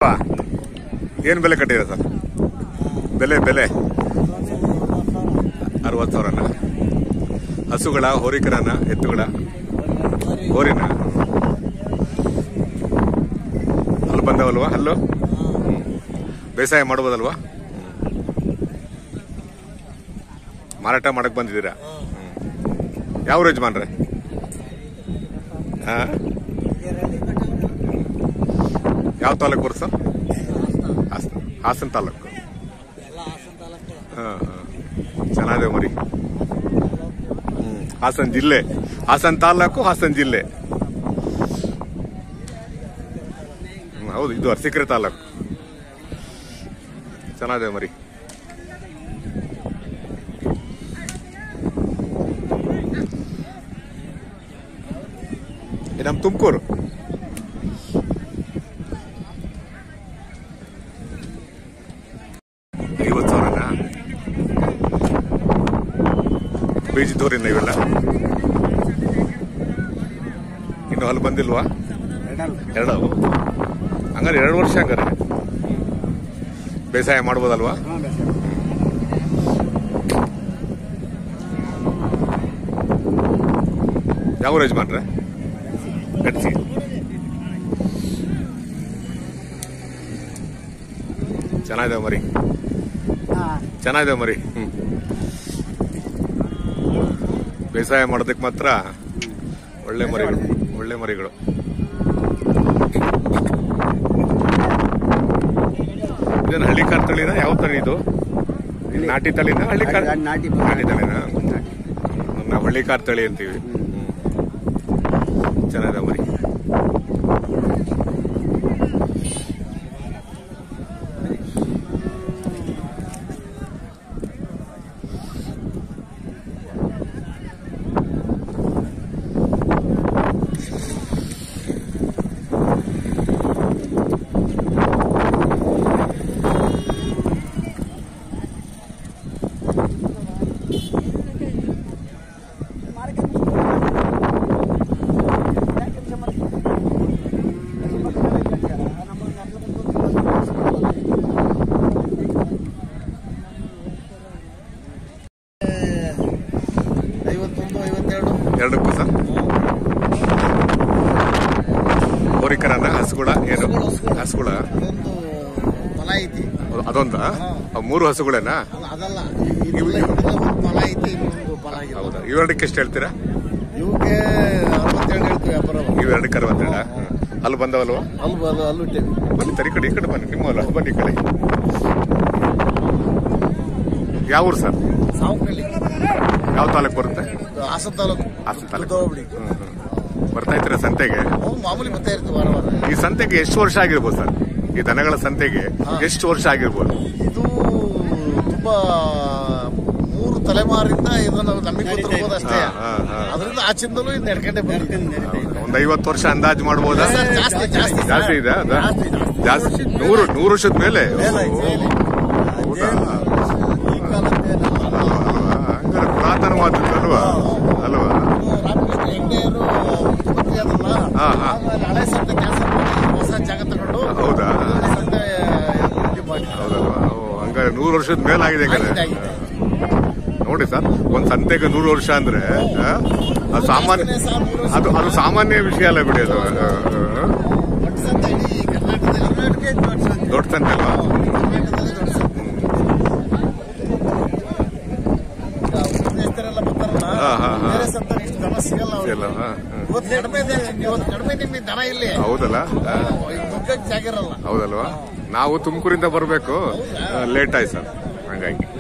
ಏನು ಬೆಲೆ ಕಟ್ಟಿರ ಸರ್ ಬೆಲೆ ಬೆಲೆ ಅರವತ್ತು ಸಾವಿರನ ಹಸುಗಳ ಹೋರಿಕರನ ಎತ್ತುಗಳ ಹೋರಿನ ಅಲ್ಲಿ ಬಂದವಲ್ವಾ ಅಲ್ಲೂ ಹ್ಮ್. ಬೇಸಾಯ ಮಾಡ್ಬೋದಲ್ವಾ ಹ್ಮ್. ಮಾರಾಟ ಮಾಡಕ್ ಬಂದಿದ್ದೀರಾ ಹ್ಮ್. ಯಾವ ಯಜಮಾನ್ರೆ ಹಾ ಯಾವ ತಾಲೂಕು ಬರುತ್ತೆ ಸರ್ ಹಾಸನ ಹಾಸನ ತಾಲೂಕು ಹಾ ಹಾ ಚೆನ್ನಾಗಿದೆ ಮರಿ ಹ್ಮ್. ಹಾಸನ ಜಿಲ್ಲೆ ಹಾಸನ ತಾಲೂಕು ಹಾಸನ ಜಿಲ್ಲೆ ಹ್ಮ್, ಹೌದು ಇದು ಅರಸೀಕೆರೆ ತಾಲೂಕು ಚೆನ್ನಾಗಿದೆ ಮರಿ ಇದು ನಮ್ಮ ತುಮಕೂರು ಐವತ್ತು ಸಾವಿರನಾ ಬೀಜದೋರಿನ ಇವೆಲ್ಲ ಇನ್ನು ಅಲ್ಲಿ ಬಂದಿಲ್ವಾ ಎರಡು ಹಂಗಾರೆ ಎರಡು ವರ್ಷ ಹಂಗಾರೆ ಬೇಸಾಯ ಮಾಡ್ಬೋದಲ್ವಾ ಯಾವ ಯಜಮಾನ್ರೆ ಗಡ್ಸಿ ಚೆನ್ನಾಗಿದೆ ಮರಿ ಚೆನ್ನಾಗಿದೆ ಮರಿ ಹ್ಮ್ ಬೇಸಾಯ ಮಾಡೋದಕ್ಕೆ ಮಾತ್ರ ಒಳ್ಳೆ ಮರಿಗಳು ಒಳ್ಳೆ ಮರಿಗಳು ಇದೇನು ಹಳ್ಳಿ ಕಾರ್ ತಳಿನ ಯಾವ ತಳಿ ಇದು ಇದು ನಾಟಿ ತಳಿನ ಹಳ್ಳಿ ಕಾರ್ ನಾಟಿ ನಾಟಿ ತಳಿನ ನಾವು ಹಳ್ಳಿ ಕಾರ್ ತಳಿ ಅಂತೀವಿ ಹ್ಮ್. ಚೆನ್ನಾಗಿದೆ ಮರಿ ಐವತ್ತೊಂದು ಐವತ್ತೆರಡು ಎರಡಕ್ಕೂ ಸರ್ ಹೋರಿಕರನ ಹಸುಗಳ ಏನು ಹಸುಗಳ ಅದೊಂದು ಫಲ ಐತಿ ಅದೊಂದ ಮೂರು ಹಸುಗಳೇನಾ ಅಲ್ಲ ಅದಲ್ಲ ಇದೆಲ್ಲ ಇದೆಲ್ಲ ಒಂದು ಫಲ ಐತಿ ಇನ್ನೊಂದು ಫಲ ಆಗಿಲ್ಲ ಹೌದಾ ಇವೆರಡಕ್ಕೆ ಎಷ್ಟು ಹೇಳ್ತೀರಾ ಇವಕ್ಕೆ ಅರವತ್ತೆರಡು ಹೇಳ್ತೀವಿ ವ್ಯಾಪಾರ ಇವೆರಡಕ್ಕೆ ಅರವತ್ತೇಳ ಅಲ್ಲಿ ಬಂದವಲ್ವಾ ಅಲ್ಲಿ ಬಲ್ಲ ಅಲ್ಲೂ ಇಟ್ಟೇವಿ ಬನ್ನಿ ತರಿ ಕಡೆ ಈ ಕಡೆ ಬನ್ನಿ ನಿಮ್ಮ ಹೊಲ ಬನ್ನಿ ಈ ಕಡೆ ಯಾವ ಊರು ಸರ್ ಸಾವುಕಳ್ಳಿ ಯಾವ ತಾಲೂಕು ಬರುತ್ತೆ ಹಾಸನ ತಾಲೂಕು ಹಾಸನ ತಾಲೂಕು ಹೋಬಳಿ ಹ್ಮ್, ಹ್ಮ್. ಬರ್ತಾ ಇದ್ದೀರಾ ಸಂತೆಗೆ ನಾವು ಮಾಮೂಲಿ ಬರ್ತಾ ಇರ್ತೀವಿ ವಾರ ವಾರ ಈ ಸಂತೆಗೆ ಎಷ್ಟು ವರ್ಷ ಆಗಿರ್ಬೋದು ಸರ್ ಈ ದನಗಳ ಸಂತೆಗೆ ಎಷ್ಟು ವರ್ಷ ಆಗಿರ್ಬೋದು ಇದು ತುಂಬಾ ಮೂರು ತಲೆಮಾರಿಂದ ಇದನ್ನ ನಮಗೆ ಗೊತ್ತಿರ್ಬೋದು ಅಷ್ಟೇ ಹಾ, ಹಾ, ಹಾ. ಅದರಿಂದ ಆಚಿಂದಲೂ ಇದು ನಡ್ಕೊಂಡೆ ಬಂದಿದೆ ಒಂದ್ ಐವತ್ತು ವರ್ಷ ಅಂದಾಜು ಮಾಡ್ಬೋದಾ ಸರ್, ಜಾಸ್ತಿ ಜಾಸ್ತಿ ಜಾಸ್ತಿ ಇದೆ ಅದಾ? ಜಾಸ್ತಿ, ಜಾಸ್ತಿ. ಜಾಸ್ತಿ ನೂರು ನೂರು ವರ್ಷದ ಮೇಲೆ ಮೇಲೆ ಐತೆ, ಓ, ಮೇಲೆ. ಹೌದಾ? ಈ ಕಾಲದ್ದೇನಲ್ಲ. ಅಲ್ವಾ? ಹಂಗಾರೆ ಪುರಾತನವಾದದ್ದು ಅಲ್ವಾ ಅಲ್ವಾ ರಾಮಕೃಷ್ಣ ಹೆಗ್ಡೆಯವರು ಮುಖ್ಯಮಂತ್ರಿ ಆದ್ರಲ್ಲ ಹಾ, ಹಾ. ಆಮೇಲೆ ಹಳೆ ಸಂತೆ ಕ್ಯಾನ್ಸಲ್ ಮಾಡಿ ಹೊಸ ಜಾಗ ತಗೊಂಡು ಹೌದಾ? ಹಳೆ ಸಂತೆ ಇದು ಮಾಡಿ ಹೌದಲ್ವಾ ಓ, ಹಂಗಾರೆ ನೂರು ವರ್ಷದ ಮೇಲಾಗಿದೆ ಆಗಿದೆ, ಹಂಗಾರೆ ಆಗಿದೆ. ನೋಡಿ ಸರ್ ಒಂದ್ ಸಂತೆಗೆ ನೂರು ವರ್ಷ ಅಂದ್ರೆ ಆ, ಅದು ಸಾಮಾನ್ಯ ಜಾಸ್ತಿನೇ ಸರ್, ನೂರು ವರ್ಷ. ಅದು ಅದು ಸಾಮಾನ್ಯ ವಿಷಯ ಅಲ್ಲ ಬಿಡಿ ಅದು ಆ, ದೊಡ್ಡ ಸಂತೆ ಇಡೀ ಕರ್ನಾಟಕದಲ್ಲಿ ದೊಡ್ಡ ಸಂತೆ ಅಲ್ವಾ ಕರ್ನಾಟಕದಲ್ಲಿ ದೊಡ್ಡ ಸಂತೆ ಈಗ ಉಪದೇಶದವರೆಲ್ಲ ಬರ್ತಾರಲ್ಲ ಹಾ, ಹಾ, ಹಾ. ಬೇರೆ ಸಂತೆ ಇಷ್ಟು ದನ ಸಿಗಲ್ಲ ಅವ್ರಿಗೆ. ಎಲ್ಲ ಹಾ, ಹಾ. ಇವತ್ತು ಕಡಿಮೆ ಇದೆ ಇವತ್ತು ಕಡಿಮೆ ನಿಮಗೆ ದನ ಇಲ್ಲಿ ಹೌದಲ್ಲ ಆ, ದುಡ್ಡಕ್ಕೆ ಜಾಗ ಇರಲ್ಲ ಹೌದಲ್ವಾ ನಾವು ತುಮಕೂರಿಂದ ಬರಬೇಕು ಲೇಟ್ ಆಯ್ತು ಸರ್ ಹಂಗಾಗಿ